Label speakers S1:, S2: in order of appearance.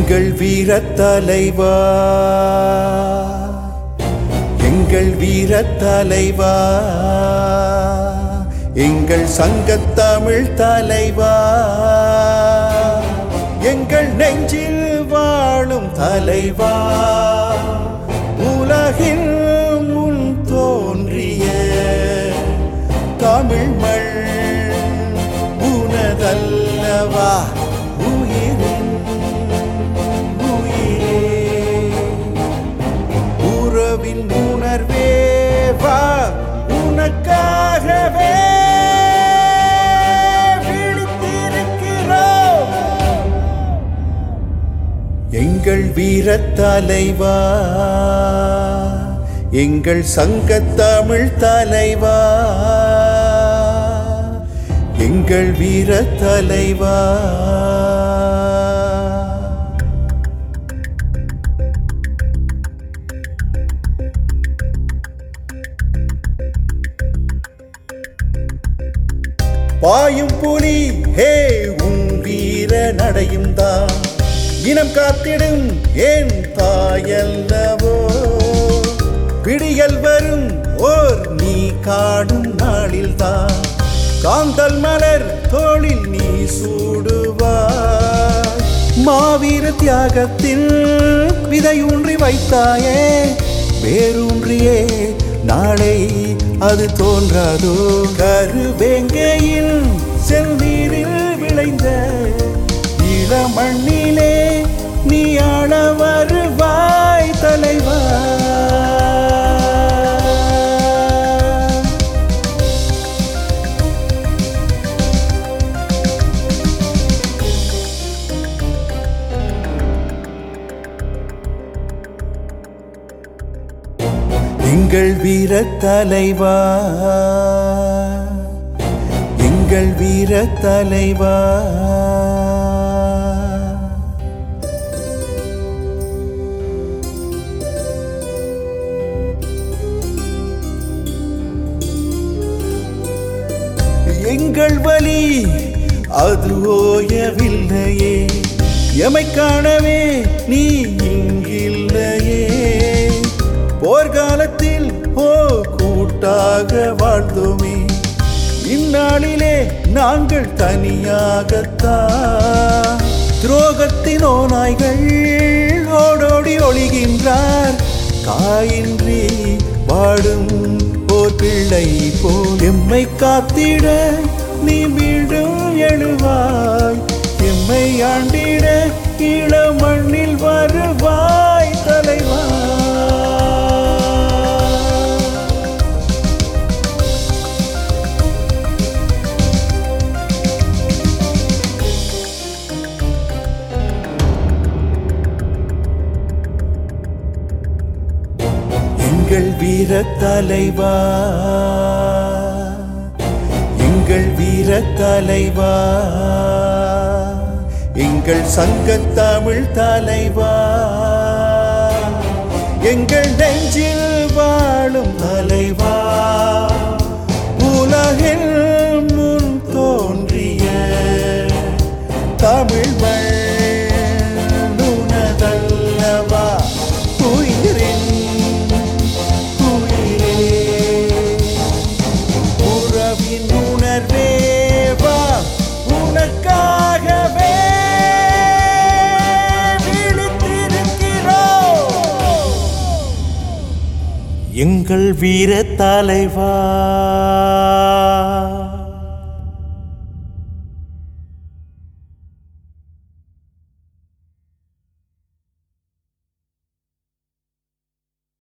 S1: எங்கள் வீர தலைவா எங்கள் வீர தலைவா எங்கள் சங்கத்தமிழ் தலைவா எங்கள் நெஞ்சில் வாழும் தலைவா உலகில் முன் தோன்றிய தமிழ் மண் உனதல்லவா உயிரின் உயிரே உறவின் உணர்வே வா உனக்காகவே விழித்திருக்கிறோம் எங்கள் வீர தலைவா எங்கள் சங்கத்தமிழ் தலைவா எங்கள் வீர தலைவா பாயும் புலி ஹே உன் வீர நடையும் தான் இனம் காத்திடும் ஏன் தாயல்லவோ விடியல் வரும் ஓர் நீ காணும் நாளில்தான் காந்தல் மலர் தோளில் நீ சூடுவாய் மாவீர தியாகத்தில் விதையூன்றி வைத்தாயே வேரூன்றியே நாளை அது தோன்றாதோ கருவேங்கையில் செல்நீரில் விளைந்த இளமண்ணிலே நீ ஆள வருவாய் தலைவா எங்கள் வீர தலைவா எங்கள் வீர தலைவா எங்கள் வலி அது ஓயவில்லையே எமை காணவே நீ இங்கில்லையே போர்க்காலத்தில் ஓ கூட்டாக வாழ்ந்தோமே இந்நாளிலே நாங்கள் தனியாகத்தான் துரோகத்தின் ஓநாய்கள் ஓடோடி ஒளிகின்றார் தாயின்றி வாடும் ஓர் பிள்ளை போல் எம்மை காத்திட நீ மீண்டும் எழுவாய் எம்மை ஆண்டிட இள மண்ணில் வருவாய் தலைவா எங்கள் வீர தலைவா எங்கள் வீர தலைவா எங்கள் சங்கத்தமிழ் தலைவா எங்கள் நெஞ்சில் வாழும் தலைவா உலகில் முன் தோன்றிய தமிழ் மண்ணுனதல்லவா உயிரின் உயிரே உறவின் உணர்வே வா உனக்காகவே விழித்திருக்கிறோம்
S2: எங்கள் வீர தலைவா